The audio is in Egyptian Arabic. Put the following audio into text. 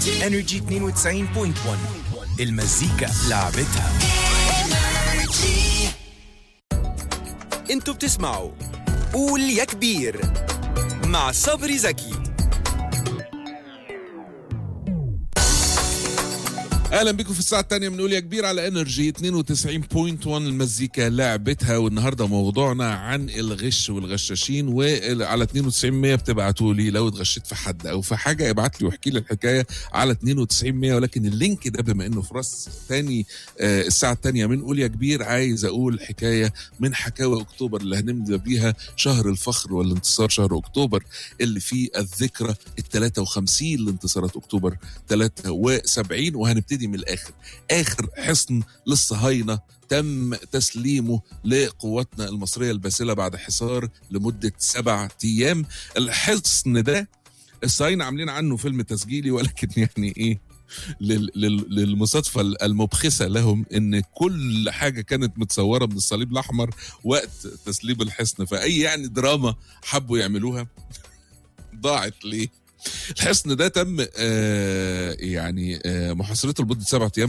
انرجي 92.1 المزيكا لعبتها انتوا بتسمعوا قول يا كبير مع صبري زكي اهلا بكم في الساعه الثانيه بنقول يا كبير على انرجي 92.1 المزيكا لعبتها والنهارده موضوعنا عن الغش والغشاشين وعلى 92 بتبعتوا لي لو اتغشيت في حد او في حاجه ابعت لي واحكي لي الحكايه على 92 ولكن اللينك ده بما انه في راس ثاني آه الساعه الثانيه من قول يا كبير عايز اقول حكايه من حكاوي اكتوبر اللي هنبدا بيها شهر الفخر والانتصار شهر اكتوبر اللي فيه الذكرى ال 53 لانتصارات اكتوبر 73 وهنبتدي من الاخر اخر حصن للصهاينه تم تسليمه لقواتنا المصريه الباسله بعد حصار لمده سبع ايام الحصن ده الصهاينه عاملين عنه فيلم تسجيلي ولكن يعني ايه لل- لل- للمصادفه المبخسه لهم ان كل حاجه كانت متصوره من الصليب الاحمر وقت تسليم الحصن فاي يعني دراما حبوا يعملوها ضاعت ليه الحصن ده تم آه يعني آه محاصرته لمده سبعة ايام